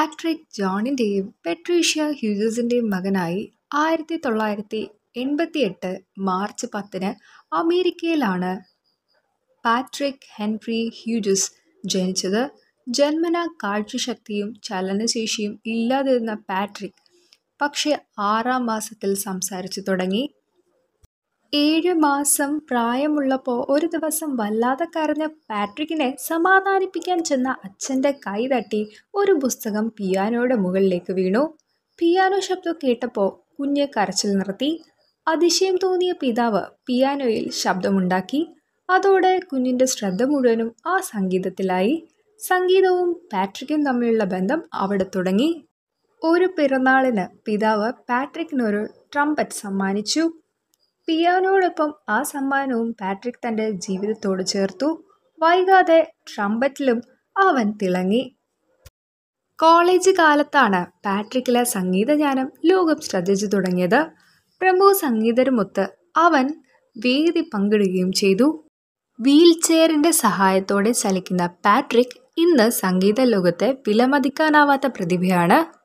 Patrick ജോണിൻ്റെയും Patricia ഹ്യൂജസിൻ്റെയും മകനായി ആയിരത്തി തൊള്ളായിരത്തി എൺപത്തിയെട്ട് മാർച്ച് പത്തിന് അമേരിക്കയിലാണ് പാട്രിക് ഹെൻറി ഹ്യൂജസ് ജനിച്ചത്. ജന്മനാ കാഴ്ചശക്തിയും ചലനശേഷിയും ഇല്ലാതിരുന്ന പാട്രിക് പക്ഷേ ആറാം മാസത്തിൽ സംസാരിച്ചു തുടങ്ങി. ഏഴ് മാസം പ്രായമുള്ളപ്പോൾ ഒരു ദിവസം വല്ലാതെ കരഞ്ഞ പാട്രിക്കിനെ സമാധാനിപ്പിക്കാൻ ചെന്ന അച്ഛൻ്റെ കൈ തട്ടി ഒരു പുസ്തകം പിയാനോയുടെ മുകളിലേക്ക് വീണു. പിയാനോ ശബ്ദം കേട്ടപ്പോൾ കുഞ്ഞ് കരച്ചിൽ നിർത്തി. അതിശയം തോന്നിയ പിതാവ് പിയാനോയിൽ ശബ്ദമുണ്ടാക്കി. അതോടെ കുഞ്ഞിൻ്റെ ശ്രദ്ധ മുഴുവനും ആ സംഗീതത്തിലായി. സംഗീതവും പാട്രിക്കും തമ്മിലുള്ള ബന്ധം അവിടെ തുടങ്ങി. ഒരു പിറന്നാളിന് പിതാവ് പാട്രിക്കിന് ഒരു ട്രംപറ്റ് സമ്മാനിച്ചു. പിയാനോയോടൊപ്പം ആ സമ്മാനവും പാട്രിക് തൻ്റെ ജീവിതത്തോട് ചേർത്തു. വൈകാതെ ട്രംപറ്റിലും അവൻ തിളങ്ങി. കോളേജ് കാലത്താണ് പാട്രിക്കിലെ സംഗീതജ്ഞാനം ലോകം ശ്രദ്ധിച്ചു തുടങ്ങിയത്. പ്രമുഖ സംഗീതജ്ഞരുമൊത്ത് അവൻ വേദി പങ്കിടുകയും ചെയ്തു. വീൽചെയറിൻ്റെ സഹായത്തോടെ ചലിക്കുന്ന പാട്രിക് ഇന്ന് സംഗീതലോകത്തെ വിലമതിക്കാനാവാത്ത പ്രതിഭയാണ്.